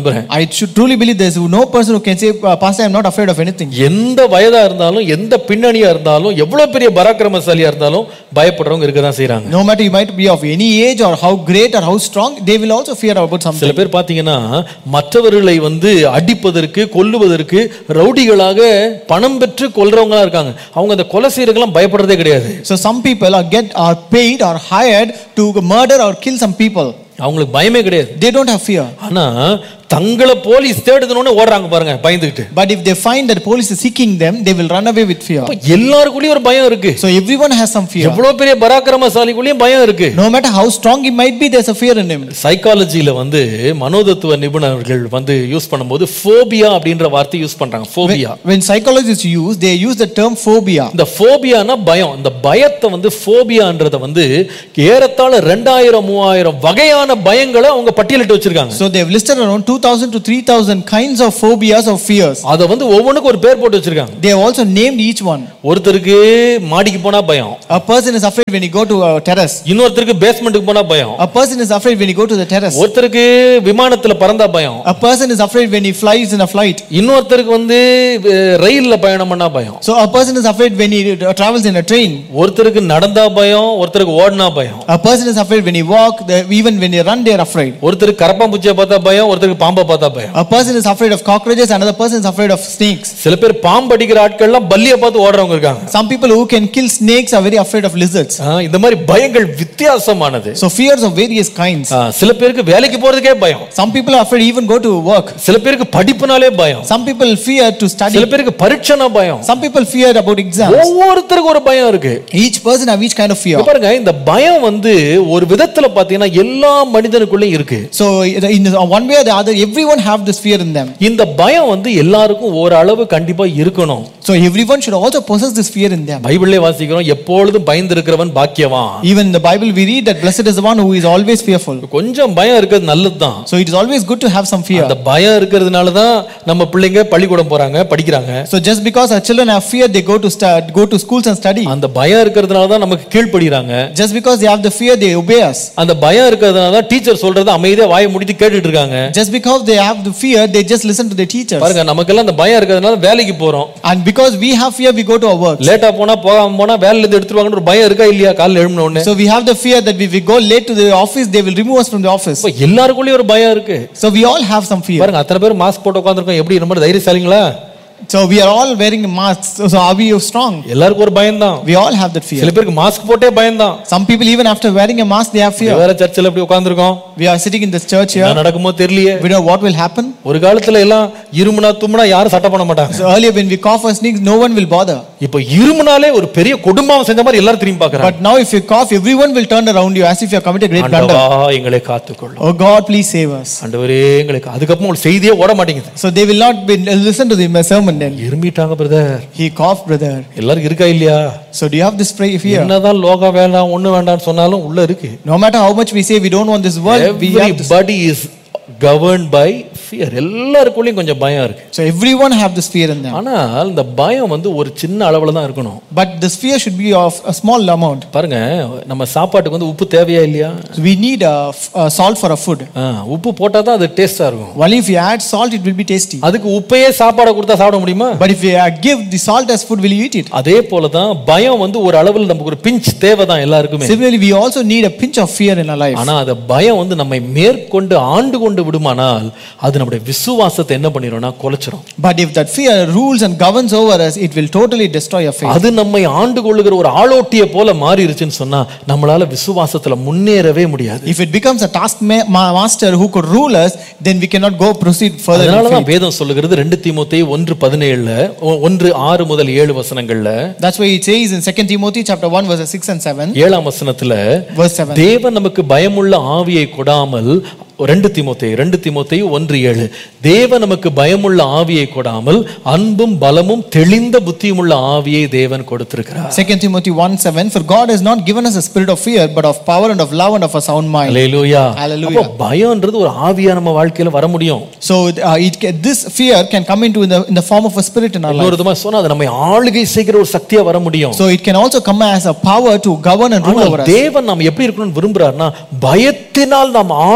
நம்புறேன் I should truly believe there's no person who can say, "Uh, Pastor, I'm not afraid of anything. எந்த வயதா இருந்தாலும் எந்த பின்னணியா இருந்தாலும் எவ்வளவு பெரிய பராக்கிரமசாலியா இருந்தாலும் பயப்படுறவங்க இருக்க தான் செய்றாங்க No matter you might be of any age or how great or how strong, they will also fear about something. சில பேர் பாத்தீங்கன்னா மற்றவர்களை வந்து அடிப்பதற்கு கொல்லுவதற்கு ரவுடிகளாக பணம் பெற்று கொல்றவங்களா இருக்காங்க அவங்க அந்த கொலை செய்யறதுக்கெல்லாம் பயப்படுறதே கிடையாது So some people are get are paid or hired to murder or kill some people. அவங்களுக்கு பயமே கிடையாது They don't have fear. ஆனா தங்களை போலீஸ் தேடுதுன்னு ஓடுறாங்க பாருங்க பயந்துகிட்டு But if they find that police is seeking them, they will run away with fear. அப்ப எல்லாருக்குள்ளயும் ஒரு பயம் இருக்கு So everyone has some fear. எவ்வளவு பெரிய பராக்கிரமசாலிக்குள்ளயும் பயம் இருக்கு No matter how strong he might be, there's a fear in him. சைக்காலஜில வந்து மனோதத்துவ நிபுணர்கள் வந்து யூஸ் பண்ணும்போது ஃபோபியா அப்படின்ற வார்த்தை யூஸ் பண்றாங்க phobia When psychologists use, they use the term phobia. இந்த ஃபோபியானா பயம் இந்த பயத்தை வந்து ஃபோபியான்றத வந்து ஏறத்தாழ ரெண்டாயிரம் மூவாயிரம் வகையான பயங்களை அவங்க பட்டியலிட்டு வச்சிருக்காங்க So they've listed around 2000 to 3000 kinds of phobias or fears. அதை வந்து ஒவ்வொன்றுக்கும் ஒரு பேர் போட்டு வச்சிருக்காங்க They have also named each one. ஒருத்தருக்கு மாடிக்கு போனா பயம் A person is afraid when you go to a terrace. இன்னொருத்தருக்கு பேஸ்மெண்ட்டுக்கு போனா பயம் A person is afraid when you go to the terrace. ஒருத்தருக்கு விமானத்துல பறந்தா பயம் A person is afraid when he flies in a flight. இன்னொருத்தருக்கு வந்து அஹ், ரயில்ல பயணம் பண்ணா பயம் So a person is afraid when he uh, travels in a train. ஒருத்தருக்கு நடந்தா பயம் ஒருத்தருக்கு ஓடினா பயம் A person is afraid when he walk. The, even when they run, they are afraid. ஒருத்தருக்கு கரப்பாம்பூச்சியை பார்த்தா பயம் ஒருத்தருக்கு பாம்பை பார்த்தா பயம் A person is afraid of cockroaches. Another person is afraid of snakes. சில பேர் பாம்பு அடிக்கிற ஆட்கள்லாம் பல்லியை பார்த்து ஓடுறவங்க இருக்காங்க Some people who can kill snakes are very afraid of lizards. ஆ, இந்த மாதிரி பயங்கள் வித்தியாசமானது So fears of various kinds. ஆ, சில பேருக்கு வேலைக்கு போறதுக்கே பயம் Some people are afraid even go to work. சில பேருக்கு படிப்புனாலே பயம் Some people fear to சில study. பேருக்கு பரீட்சைனா பயம் Some people fear about exams. ஒவ்வொருத்தருக்கும் ஒரு பயம் இருக்கு Each person have each kind of fear. இங்க பாருங்க இந்த பயம் வந்து ஒரு விதத்துல பாத்தீங்கன்னா எல்லா மனிதனுக்குள்ளயும் இருக்கு So in one way or the other, everyone have this fear in them. இந்த பயம் வந்து எல்லாருக்கும் ஓரளவு கண்டிப்பா இருக்கணும் So everyone should also possess this fear in them. பைபிள்லே வாசிக்கிறோம் எப்பொழுதும் பயந்திருக்கிறவன் பாக்கியவான் Even in the Bible, we read that blessed is the one who is always fearful. கொஞ்சம் பயம் இருக்கிறது நல்லதுதான் So it is always good to have some fear. அந்த பயம் இருக்கிறதுனால தான் நம்ம பிள்ளைங்க பள்ளிக்கூடம் போறாங்க படிக்கிறாங்க So just because our children have fear, they go to start, go to schools and study. அந்த பயம் இருக்கிறதுனால தான் நமக்கு கீழ்ப்படிறாங்க Just because they have the fear, they obey us. அந்த பயம் இருக்கிறதுனால தான் டீச்சர் சொல்றத அமைதியா வாயை முடித்து கேட்டுட்டு இருக்காங்க Just because they have the fear, they just listen to the teachers. பாருங்க நமக்கெல்லாம் அந்த பயம் இருக்கிறதுனால வேலைக்கு போறோம் And because we have fear, we go to our work. லேட்டா போனா போகாம போனா வேலையில இருந்து எடுத்துருவாங்கன்னு ஒரு பயம் இருக்கா இல்லையா காலைல எழும்பின உடனே So we have the fear that if we go late to the office, they will remove us from the office. இப்ப எல்லாருக்குள்ளயும் ஒரு பயம் இருக்கு So we all have some fear. பாருங்க அத்தனை பேர் மாஸ்க் போட்டு உட்காந்துருக்கோம் எப்படி நம்ம தைரியசாலிங்களா So we are all wearing masks. So, so are we strong? எல்லாருக்கும் ஒரு பயம் தான் We all have that fear. சில பேருக்கு மாஸ்க் போட்டே பயம் தான் Some people, even after wearing a mask, they have fear. வேற சர்ச்சில் எப்படி உட்காந்துருக்கோம் We are sitting in this church என்ன here. நடக்குமோ தெரியலையே We know what will happen. ஒரு காலத்துல எல்லாம் இருமுனா தும்முனா யாரும் சட்டை பண்ண மாட்டாங்க So earlier, when we cough or sneeze, no one will bother. இப்போ இருமுனாலே ஒரு பெரிய குடும்பம் செஞ்ச மாதிரி எல்லாரும் திரும்பி பாக்குறாங்க But now, if you cough, everyone will turn around you as if you have committed a great blunder. ஆண்டவா எங்களை காத்துக்கொள்ளும் Oh God, please save us. ஆண்டவரே எங்களுக்கு அதுக்கப்புறம் ஒரு செய்தியே ஓட மாட்டேங்குது So they will not be, listen to the sermon then. இருமிட்டாங்க பிரதர் He coughed, brother. எல்லாரும் இருக்கா இல்லையா So do you have this pray- fear? என்னதான் லோகம் வேண்டாம் ஒண்ணு வேண்டாம்னு சொன்னாலும் உள்ள இருக்கு No matter how much we say we don't want this world, we have this. everybody is governed by fear எல்லாருக்குள்ளயும் கொஞ்சம் பயம் இருக்கு So everyone have this fear in them. ஆனால் இந்த பயம் வந்து ஒரு சின்ன அளவுல தான் இருக்கணும் But this fear should be of a small amount. பாருங்க நம்ம சாப்பாட்டுக்கு வந்து உப்பு தேவையா இல்லையா So we need a, f- a salt for a food. ஆ, உப்பு போட்டா தான் அது டேஸ்டா இருக்கும் Only if you add salt, it will be tasty. அதுக்கு உப்பையே சாப்பாடை கொடுத்தா சாப்பிட முடியுமா But if you uh, give the salt as food, will you eat it? அதே போல தான் பயம் வந்து ஒரு அளவில் நமக்கு ஒரு பிஞ்ச் தேவை தான் எல்லாருக்குமே Similarly, we also need a pinch of fear in our life. ஆனா அந்த பயம் வந்து நம்மை மேற்கொண்டு ஆண்டு கொண்டு விடுமானால் அது நம்முடைய விசுவாசத்தை என்ன பண்ணிடும்னா குலைச்சிரும் But if that fear rules and governs over us, it will totally destroy our faith. அது நம்மை ஆண்டு கொள்ளுகிற ஒரு ஆளோட்டிய போல மாறிடுச்சுன்னு சொன்னா நம்மளால விசுவாசத்துல முன்னேறவே முடியாது If it becomes a task ma- ma- master who could rule us, then we cannot go proceed further. in அதனாலதான் faith. வேதம் சொல்லுகிறது ரெண்டு தீமோத்தே ஒன்று பதினேழுல ஒ- ஒன்று ஆறு முதல் ஏழு வசனங்கள்ல That's why it says in 2 Timothy chapter 1 verses 6 and 7, ஏழாம் வசனத்துல verse 7. தேவன் நமக்கு பயமுள்ள ஆவியை கொடாமல் ரெண்டு திமுத்தை ரெண்டு திமுத்தை ஒன்று ஏழு தேவன் நமக்கு பயமுள்ள ஆவியை கொடாமல் அன்பும் பலமும் தெளிந்த புத்தியுமுள்ள ஆவியை தேவன் கொடுத்திருக்கிறார் 2 Timothy 1 7, For God has not given us a spirit of fear, but of power and of love and of a sound mind. Hallelujah Hallelujah. அப்போ பயம்ன்றது ஒரு ஆவியா நம்ம வாழ்க்கையில வர முடியும் So uh, it can, this fear can come into in the, in the form of a spirit in our life. இன்னொரு விதமா சொன்னா அது நம்ம ஆளுகை செய்கிற ஒரு சக்தியா வர முடியும் So it can also come as a power to govern and rule ஆனால் over us. தேவன் நாம் எப்படி இருக்கணும்னு விரும்புறாருன்னா பயத்தினால் நாம் ஆளுகை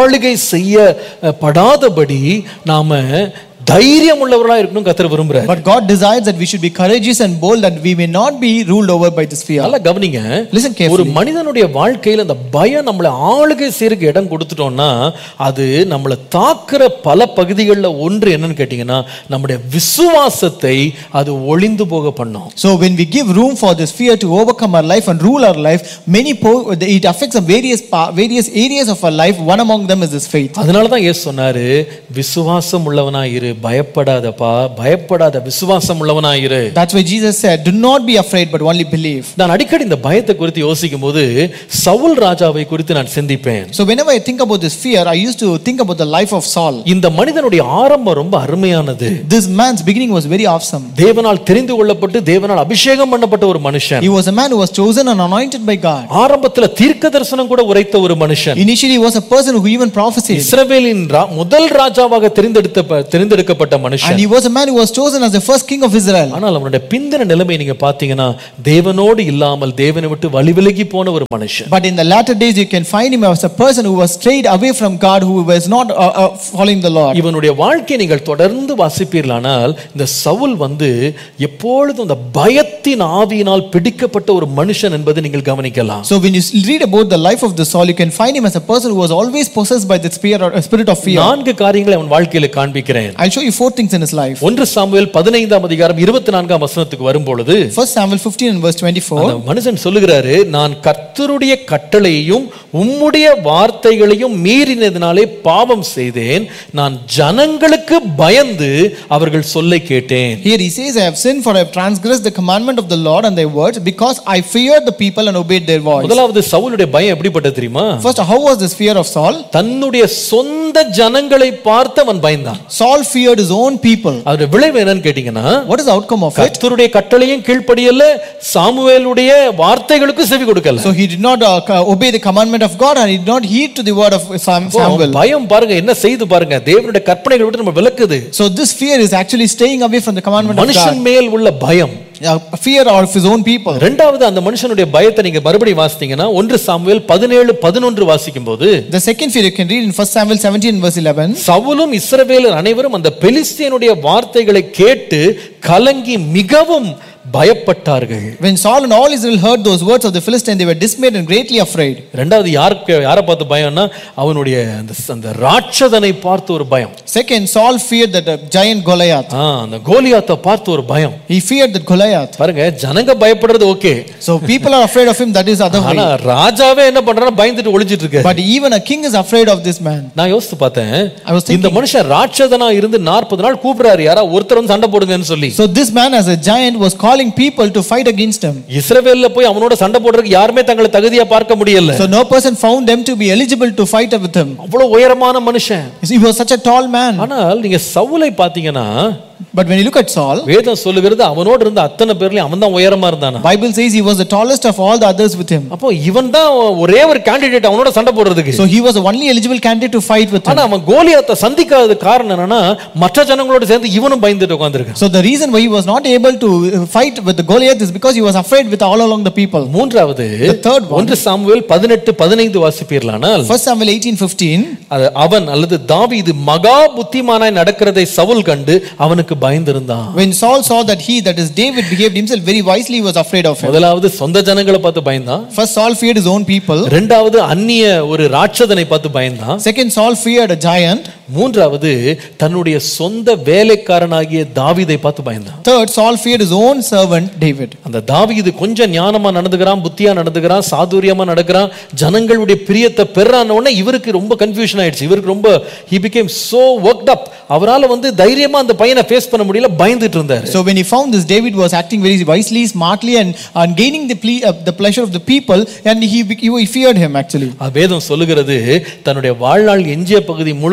செய்ய அஹ், படாதபடி நாம தைரியம் உள்ளவர்களா இருக்கணும் கத்தர் விரும்புறார் But God desires that we should be courageous and bold, that we may not be ruled over by this fear. நல்லா கவனிங்க Listen ஒரு carefully. மனிதனுடைய வாழ்க்கையில அந்த பயம் நம்மளை ஆளுகை செய்யறதுக்கு இடம் கொடுத்துட்டோம்னா அது நம்மளை தாக்குற பல பகுதிகளில் ஒன்று என்னன்னு கேட்டீங்கன்னா நம்முடைய விசுவாசத்தை அது ஒளிந்து போக பண்ணும் So when we give room for this fear to overcome our life and rule our life, many po- it affects some various pa- various areas of our life. One among them is this faith. அதனால தான் இயேசு சொன்னாரு விசுவாசம் உள்ளவனா இரு பயப்படாதப்பா பயப்படாத விசுவாசம் உள்ளவனா இரு That's why Jesus said, "Do not be afraid, but only believe." நான் அடிக்கடி இந்த பயத்தை குறித்து யோசிக்கும் போது சவுல் ராஜாவை குறித்து நான் சிந்திப்பேன் So whenever I think about this fear, I used to think about the life of Saul. இந்த மனிதனுடைய ஆரம்பம் ரொம்ப அருமையானது This man's beginning was very awesome. தேவனால் தெரிந்து கொள்ளப்பட்டு தேவனால் அபிஷேகம் பண்ணப்பட்ட ஒரு மனுஷன் He was a man who was chosen and anointed by God. ஆரம்பத்துல தீர்க்க தரிசனம் கூட உரைத்த ஒரு மனுஷன் Initially, he was a person who even prophesied. இஸ்ரவேலின் ரா- முதல் ராஜாவாக தெரிந்தெடுத்த தெரிந்தெடுக்கப்பட்ட And மனுஷன் he was a man who was chosen as the first king of Israel. ஆனால் அவனுடைய பிந்தின நிலைமை நீங்க பாத்தீங்கன்னா தேவனோடு இல்லாமல் தேவனை விட்டு வழி விலகி போன ஒரு மனுஷன் But in the latter days, you can find him as a person who was strayed away from God, who was not uh, uh, following the Lord. இவனுடைய வாழ்க்கையை நீங்கள் தொடர்ந்து வாசிப்பீர்களானால் இந்த சவுல் வந்து எப்பொழுதும் இந்த பயத்தின் ஆவியினால் பிடிக்கப்பட்ட ஒரு மனுஷன் என்பதை நீங்கள் கவனிக்கலாம் So when you read about the life of the Saul, you can find him as a person who was always possessed by the spirit or spirit of fear. நான்கு காரியங்களை அவன் வாழ்க்கையில காண்பிக்கிறேன் I'll show you four things in his life. ஒன்று Samuel பதினைந்தாம் அதிகாரம் இருபத்தி நான்காம் வசனத்துக்கு வரும்பொழுது First Samuel 15 and verse 24. அந்த மனுஷன் சொல்லுகிறாரு நான் கர்த்தருடைய கட்டளையையும் உம்முடைய வார்த்தைகளையும் மீறினதினாலே பாவம் செய்தேன் நான் ஜனங்களுக்கு பயந்து அவர்கள் சொல்லை கேட்டேன் Here he says, I have sinned for I have transgressed the commandment of the Lord and their words because I feared the people and obeyed their voice. முதலாவது சவுலுடைய பயம் எப்படிப்பட்டது தெரியுமா First, how was this fear of Saul? தன்னுடைய சொந்த ஜனங்களை பார்த்து அவன் பயந்தான் Saul feared his own people. அதோட விளைவு என்னன்னு கேட்டீங்கன்னா What is the outcome of it? கர்த்தருடைய கட்டளையும் கீழ்ப்படியல சாமுவேலுடைய வார்த்தைகளுக்கும் செவி கொடுக்கல So he did not uh, co- obey the commandment of God and he did not heed to the word of Sam- அப்போ அவன் Samuel. பயம் பாருங்க என்ன செய்து பாருங்க தேவனுடைய கற்பனைகளை விட்டு நம்ம விளக்குது So this fear is actually staying away from the commandment of மனுஷன் God. மேல் உள்ள பயம் A fear of his own people. ரெண்டாவது அந்த மனுஷனுடைய பயத்தை நீங்க மறுபடியும் வாசித்தீங்கன்னா ஒன்று சாமுவேல் பதினேழு பதினொன்று வாசிக்கும் போது The second fear you can read in 1 Samuel 17 verse 11. சவுலும் இஸ்ரவேலர் அனைவரும் அந்த பெலிஸ்தியனுடைய வார்த்தைகளை கேட்டு கலங்கி மிகவும் பயப்பட்டார்கள் When Saul and all Israel heard those words of the Philistine, they were dismayed and greatly afraid. ரெண்டாவது யாருக்கு யாரை பார்த்து பயம்னா அவனுடைய அந்த அந்த ராட்சதனை பார்த்து ஒரு பயம் Second, Saul feared that uh, giant Goliath. ஆ, அந்த கோலியாத்தை பார்த்து ஒரு பயம் He feared that Goliath. பாருங்க ஜனங்க பயப்படுறது okay So people are afraid of him, that is other ஆனா way. ராஜாவே என்ன பண்றான்னா பயந்துட்டு ஒளிஞ்சிட்டு இருக்கு But even a king is afraid of this man. நான் யோசித்து பார்த்தேன் I was thinking- இந்த மனுஷன் ராட்சதனா இருந்து நாற்பது நாள் கூப்பிடுறாரு யாரா ஒருத்தர் வந்து சண்டை போடுங்கன்னு சொல்லி So this man as a giant was calling people to fight against him. இஸ்ரவேல்ல போய் அவனோட சண்டை போடுறதுக்கு யாருமே தங்களை தகுதியா பார்க்க முடியல So no person found them to be eligible to fight with him. அவ்வளவு உயரமான மனுஷன் He was such a tall man. ஆனால் நீங்க சவுலை பாத்தீங்கன்னா But when you look at Saul, வேதம் சொல்லுகிறது அவனோட இருந்த அத்தனை பேர்லயும் அவன் தான் உயரமா இருந்தானா Bible says he was the tallest of all the others with him. அப்போ இவன் தான் ஒரே ஒரு கேண்டிடேட் அவனோட சண்டை போடுறதுக்கு So he was the only eligible candidate to fight with him. ஆனா அவன் கோலியாத்தை சந்திக்காத காரணம் என்னன்னா மற்ற ஜனங்களோட சேர்ந்து இவனும் பயந்துட்டு உட்காந்துருக்கான் So the reason why he was not able to uh, fight with the Goliath is because he was afraid with all along the people. மூன்றாவது The third one. ஒன்று சாமுவேல் பதினெட்டு பதினைந்து வாசிப்பீர்களானால் First Samuel 18:15. அது அவன் அல்லது தாவீது மகா புத்திமானாய் நடக்கிறதை சவுல் கண்டு அவனுக்கு பயந்திருந்தான் When Saul saw that he, that is David, behaved himself very wisely, he was afraid of him. முதலாவது சொந்த ஜனங்களை பார்த்து பயந்தான் First, Saul feared his own people. ரெண்டாவது அந்நிய ஒரு ராட்சதனை பார்த்து பயந்தான் Second, Saul feared a giant. மூன்றாவது தன்னுடைய சொந்த வேலைக்காரனாகிய தாவீதை பார்த்து பயந்தான் Third, Saul feared his own servant David. அந்த தாவீது கொஞ்சம் ஞானமா நடந்துக்கிறான் புத்தியா நடந்துக்கிறான் சாதுரியமா நடக்கிறான் ஜனங்களுடைய பிரியத்தை பெறான உடனே இவருக்கு ரொம்ப கன்ஃபியூஷன் ஆயிடுச்சு இவருக்கு ரொம்ப he became so worked up அவரால வந்து தைரியமா அந்த பையனை ஃபேஸ் பண்ண முடியல பயந்துட்டு இருந்தாரு So when he found this, David was acting very wisely, smartly, and, and gaining the, ple- uh, the pleasure of the people, and he, be- he feared him actually. அது வேதம் சொல்லுகிறது தன்னுடைய வாழ்நாள் எஞ்சிய பகுதி முழுவதும் பார்த்தீங்கன்னா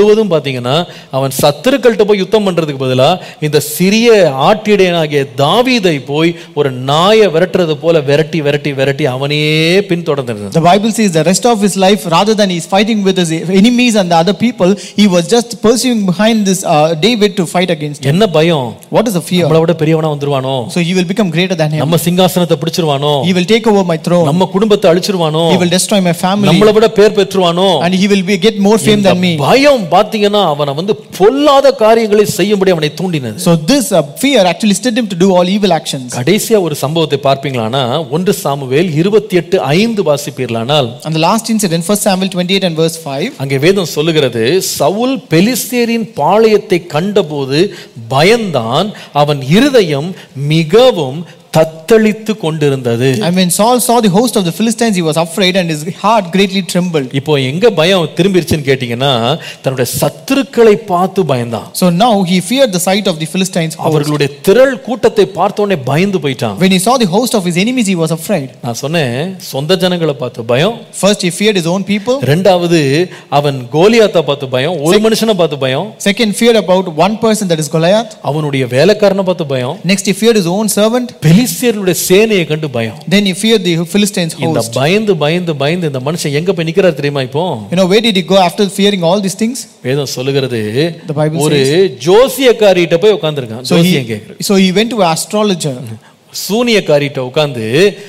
பாத்தீங்கன்னா அவன் சத்துருக்கள்கிட்ட போய் யுத்தம் பண்றதுக்கு பதிலா இந்த சிறிய ஆட்டிடையனாகிய தாவீதை போய் ஒரு நாயை விரட்டுறது போல விரட்டி விரட்டி விரட்டி அவனையே பின்தொடர்ந்திருந்தான் The Bible says the rest of his life, rather than he's fighting with his enemies and the other people, he was just pursuing behind this uh, David to fight against him. என்ன பயம் What is the fear? நம்மளை விட பெரியவனா வந்துருவானோ So he will become greater than him. நம்ம சிங்காசனத்தை பிடிச்சிருவானோ He will take over my throne. நம்ம குடும்பத்தை அழிச்சிருவானோ He will destroy my family. நம்மளை விட பேர் பெற்றுவானோ And he will be, get more fame இந்த than me. பயம் பாத்தீங்கன்னா அவனை வந்து பொல்லாத காரியங்களை செய்யும்படி அவனை தூண்டினது So this uh, fear actually stirred him to do all evil actions. கடைசியா ஒரு சம்பவத்தை பார்ப்பீங்களானா ஒன்று சாமுவேல் இருபத்தி எட்டு ஐந்து வாசிப்பீர்களானால் And the last incident, 1 Samuel 28 and verse 5. அங்கே வேதம் சொல்லுகிறது சவுல் பெலிஸ்தேரின் பாளையத்தை கண்டபோது பயந்தான் அவன் இருதயம் மிகவும் தத்தளித்து கொண்டிருந்தது And when Saul saw the host of the Philistines, he was afraid and his heart greatly trembled. இப்போ எங்க பயம் திரும்பிருச்சுன்னு கேட்டீங்கன்னா தன்னுடைய சத்துருக்களை பார்த்து பயந்தான் So now he feared the sight of the Philistines' host. அவர்களுடைய திரள் கூட்டத்தை பார்த்தோன்னே பயந்து போயிட்டான் When he saw the host of his enemies, he was afraid. நான் சொன்னேன் சொந்த ஜனங்களை பார்த்து பயம் First, he feared his own people. ரெண்டாவது அவன் கோலியாத்தை பார்த்து பயம் ஒரு மனுஷனை பார்த்து பயம் Second, feared about one person that is Goliath. அவனுடைய வேலைக்காரனை பார்த்து பயம் Next, he feared his own servant. பெலிஸ்தியர்களுடைய சேனையை கண்டு பயம் Then he feared the Philistines' இந்த host. பயந்து பயந்து பயந்து இந்த மனுஷன் எங்க போய் நிக்கிறார் தெரியுமா இப்போ You know, where did he go after fearing all these things? வேதம் சொல்லுகிறது The Bible ஒரு ஜோசியக்காரிட்ட போய் உட்கார்ந்திருக்கான் So ஜோசியம் he, கேக்குறது so he went to an astrologer. சூனியக்காரிட்ட உட்கார்ந்து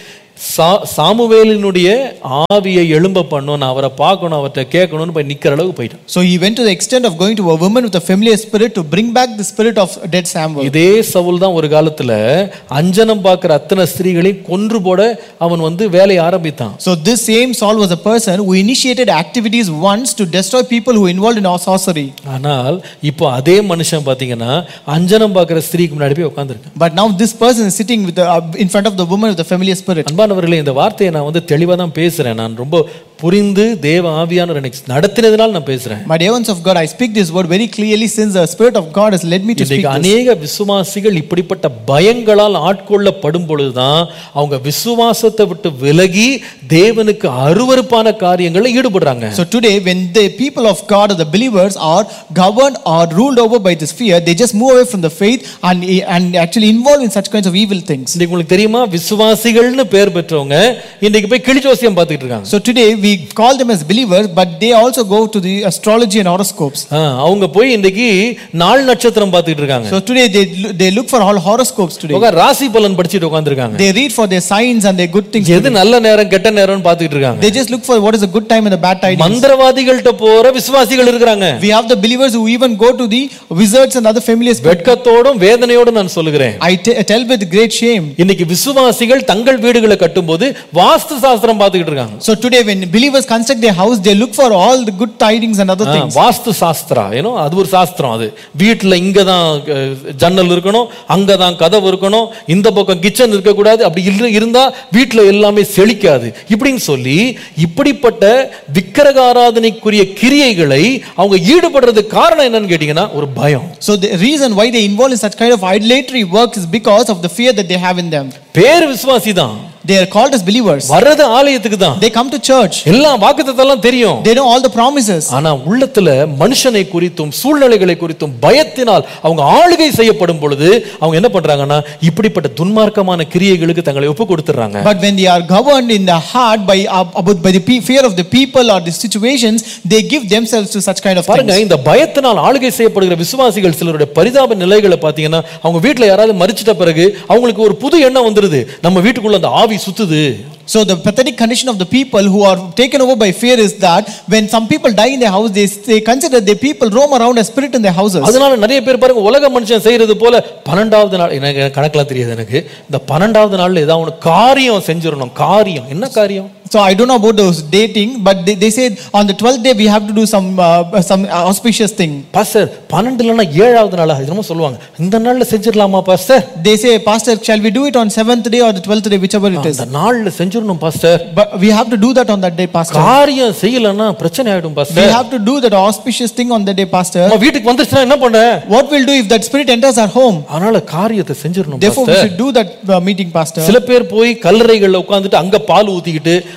சா- சாமுவேலினுடைய ஆவியை எழும்ப பண்ணணும் நான் அவரை பார்க்கணும் அவர்கிட்ட கேட்கணும்னு போய் நிக்கிற அளவுக்கு போயிட்டான் So he went to the extent of going to a woman with a familiar spirit to bring back the spirit of dead Samuel. இதே சவுல் தான் ஒரு காலத்துல அஞ்சனம் பார்க்கிற அத்தனை ஸ்திரீகளையும் கொன்று போட அவன் வந்து வேலையை ஆரம்பித்தான் So this same Saul was a person who initiated activities once to destroy people who were involved in sorcery. ஆனால் இப்போ அதே மனுஷன் பாத்தீங்கன்னா அஞ்சனம் பார்க்கிற ஸ்திரீக்கு முன்னாடி போய் உட்காந்துருக்கான் But now this person is sitting with the, uh, in front of the woman with the familiar spirit. அன்பானவர்களே இந்த வார்த்தையை நான் வந்து தெளிவாக தான் பேசுறேன் நான் ரொம்ப புரிந்து தேவ ஆவியானவர் எனக்கு நடத்தினதுனால நான் பேசுறேன் My dear ones of God, I speak this word very clearly since the Spirit of God has led me to speak இன்றைக்கு this. அநேக விசுவாசிகள் இப்படிப்பட்ட பயங்களால் ஆட்கொள்ளப்படும் பொழுதுதான் அவங்க விசுவாசத்தை விட்டு விலகி தேவனுக்கு அருவருப்பான காரியங்களில் ஈடுபடுறாங்க So today, when the people of God or the believers are governed or ruled over by this fear, they just move away from the faith and, and actually involved in such kinds of evil things. இன்னைக்கு உங்களுக்கு தெரியுமா விசுவாசிகள்னு பேர் பெற்றவங்க இன்னைக்கு போய் கிளிச்சோசியம் பார்த்துக்கிட்டு இருக்காங்க So today, we call them as believers, but they also go to the astrology and horoscopes. ஆ, அவங்க போய் இன்னைக்கு நாள் நட்சத்திரம் பார்த்துக்கிட்டு இருக்காங்க So today, they, lo- they look for all horoscopes today. உட்கார் ராசி பலன் படிச்சுட்டு உட்காந்துருக்காங்க They read for their signs and their good things. எது நல்ல நேரம் கெட்ட நேரம்னு பார்த்துக்கிட்டு இருக்காங்க They just look for what is a good time and a bad tidings. மந்திரவாதிகள்கிட்ட போற விசுவாசிகள் இருக்கிறாங்க We have the believers who even go to the wizards and other familiar spirits. வெட்கத்தோடும் வேதனையோடும் நான் சொல்லுகிறேன் I te- tell with great shame. இன்னைக்கு விசுவாசிகள் தங்கள் வீடுகளை கட்டும்போது வாஸ்து சாஸ்திரம் பார்த்துக்கிட்டு இருக்காங்க So today, when believers construct their house, they look for all the good tidings and other ah, things. வாஸ்து சாஸ்திரா ஏனோ அது ஒரு சாஸ்திரம் அது வீட்டுல இங்க தான் அஹ், ஜன்னல் இருக்கணும் அங்க தான் கதவு இருக்கணும் இந்த பக்கம் கிச்சன் இருக்கக்கூடாது அப்படி இல்ல இருந்தா வீட்டுல எல்லாமே செழிக்காது இப்படின்னு சொல்லி இப்படிப்பட்ட விக்கிரக ஆராதனைக்குரிய கிரியைகளை அவங்க ஈடுபடுறதுக்கு காரணம் என்னன்னு கேட்டீங்கன்னா ஒரு பயம் So the reason why they involve in such kind of idolatry work is because of the fear that they have in them. பேர் விசுவாசி தான் They are called as believers. வர்றது ஆலயத்துக்கு தான் They come to church. எல்லா வாக்குத்தத்தெல்லாம் தெரியும் They know all the promises. ஆனா உள்ளத்துல மனுஷனை குறித்தும் சூழ்நிலைகளை குறித்தும் பயத்தினால் அவங்க ஆளுகை செய்யப்படும் பொழுது அவங்க என்ன பண்றாங்கன்னா இப்படிப்பட்ட துன்மார்க்கமான கிரியைகளுக்கு தங்களை ஒப்பு கொடுத்துறாங்க But when they are governed in the heart by, uh, about- by the pe- fear of the people or the situations, they give themselves to such kind of பாருங்க things. இந்த பயத்தினால் ஆளுகை செய்யப்படுகிற விசுவாசிகள் சிலருடைய பரிதாப நிலைகளை பார்த்தீங்கன்னா அவங்க வீட்டுல யாராவது மறிச்சிட்ட பிறகு அவங்களுக்கு ஒரு புது எண்ணம் வந்துருது நம்ம வீட்டுக்குள்ள அந்த ஆவி சுத்துது So the pathetic condition of the people who are taken over by fear is that when some people die in their house, they, they consider the people roam around as spirit in their houses. அதனால நிறைய பேர் பாருங்க உலக மனுஷன் செய்யறது போல பன்னெண்டாவது நாள் எனக்கு கணக்கெல்லாம் தெரியாது எனக்கு இந்த பன்னெண்டாவது நாள்ல ஏதாவது ஒன்று காரியம் செஞ்சிடணும் காரியம் என்ன காரியம் So I don't know about those dating, but they, they said on the 12th day we have to do some uh, some auspicious thing. Pastor பன்னெண்டுலன்னா ஏழாவது நாளா இது என்னமோ சொல்லுவாங்க இந்த நாள்ல செஞ்சிடலாமா pastor They say, Pastor, shall we do it on seventh day or the twelfth day, whichever it is? அந்த நாள்ல செஞ்சிடணும் pastor But we have to do that on that day, Pastor. காரியம் செய்யலன்னா பிரச்சனை ஆயிடும் We pastor have to do that auspicious thing on that day, Pastor. நம்ம வீட்டுக்கு வந்துச்சுன்னா என்ன பண்ண What we'll do if that spirit enters our home? அதனால காரியத்தை செஞ்சிடணும் Therefore, we pastor should do that uh, meeting, Pastor. சில பேர் போய் கல்லறைகள்ல உட்கார்ந்துட்டு அங்க பால் ஊத்திக்கிட்டு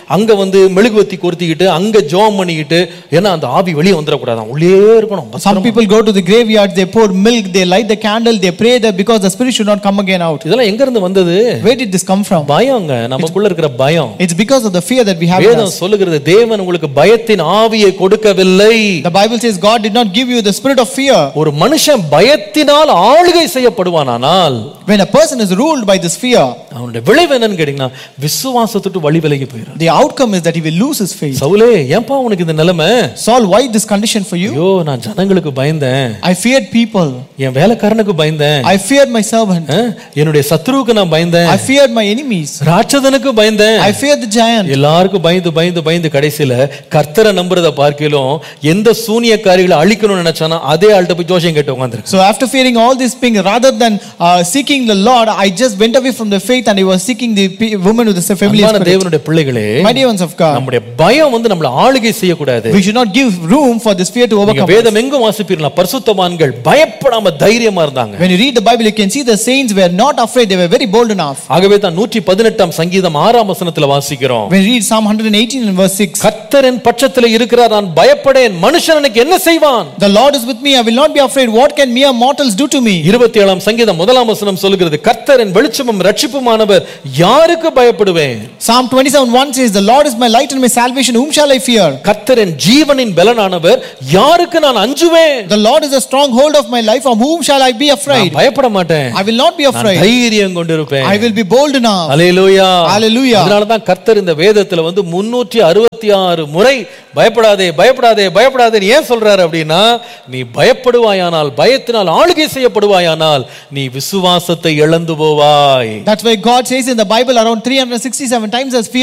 அங்க வந்து மெழுகுவத்தி கொளுத்திக்கிட்டு அங்க ஜோம் பண்ணிக்கிட்டு ஏன்னா அந்த ஆவி வெளியே வந்துடக்கூடாதான் உள்ளே இருக்கணும் Some பத்திரமா. people go to the graveyards, they pour milk, they light the candle, they pray there because the spirit should not come again out. இதெல்லாம் எங்க இருந்து வந்தது Where did this come from? பயங்க நமக்குள்ள இருக்கிற பயம் It's because of the fear that we have in வேதம் us. சொல்லுகிறது தேவன் உங்களுக்கு பயத்தின் ஆவியை கொடுக்கவில்லை The Bible says God did not give you the spirit of fear. ஒரு மனுஷன் பயத்தினால் ஆளுகை செய்யப்படுவானானால் When a person is ruled by this fear, அவனுடைய விளைவு என்னன்னு கேட்டீங்கன்னா விசுவாசத்துட்டு வழி விலகி போயிடும் the outcome is that he will lose his faith. சவுலே ஏன்பா உனக்கு இந்த நிலைமை Saul, why this condition for you? ஐயோ நான் ஜனங்களுக்கு பயந்தேன் I feared people. N வேலைக்காரனுக்கு பயந்தேன் I feared my servant. அஹ், என்னுடைய சத்ருவுக்கு நான் பயந்தேன் I feared my enemies. ராட்சதனுக்கு பயந்தேன் I feared the giant. எல்லாருக்கும் பயந்து பயந்து பயந்து கடைசியில கர்த்தரை நம்புறத பார்க்கிலும் எந்த சூனியக்காரிகளை அழிக்கணும்னு நினைச்சானா அதே ஆள்கிட்ட போய் ஜோசியம் கேட்டு உட்காந்துருக்கு So after fearing all these things, rather than uh, seeking the Lord, I just went away from the faith and I was seeking the pe- woman with the familiar அன்பான spirit. தேவனுடைய பிள்ளைகளே My dear ones of God, நம்முடைய பயம் வந்து நம்மள ஆளுகை செய்யக்கூடாது we should not give room for this fear to நீங்க overcome. us. வேதம் எங்கும் வாசிப்பீர்களா பரிசுத்தவான்கள் பயப்படாம தைரியமா இருந்தாங்க When you read the Bible, you can see the saints were not afraid, they were very bold enough. ஆகவே தான் நூற்றி பதினெட்டாம் சங்கீதம் ஆறாம் வசனத்துல வாசிக்கிறோம் When you read Psalm 118 and verse 6, கர்த்தரின் பட்சத்துல இருக்கிறார் நான் பயப்படேன் மனுஷன் எனக்கு என்ன செய்வான் the Lord is with me, I will not be afraid. What can mere mortals do to me? இருபத்தி ஏழாம் சங்கீதம் முதலாம் வசனம் சொல்லுகிறது கர்த்தரின் வெளிச்சமும் ரட்சிப்புமானவர் யாருக்கு பயப்படுவேன் Psalm 27 1 says, The Lord is my light and my salvation, whom shall I fear? கர்த்தரின் ஜீவனின் பலனானவர் யாருக்கு நான் அஞ்சுவேன் The Lord is a stronghold of my life, of whom shall I be நான் afraid? பயப்பட மாட்டேன் I will not be நான் afraid. தைரியம் கொண்டிருப்பேன் I will be bold enough. Hallelujah Hallelujah. அதனால தான் கர்த்தர் இந்த வேதத்துல வந்து முன்னூற்றி அறுபத்தி ஆறு முறை பயப்படாதே பயப்படாதே பயப்படாதே ஏன் சொல்றாரு அப்படின்னா நீ பயப்படுவாயானால் பயத்தினால் ஆளுகை செய்யப்படுவாயானால் நீ விசுவாசத்தை இழந்து போவாய் That's why God says in the Bible around 367 times as fear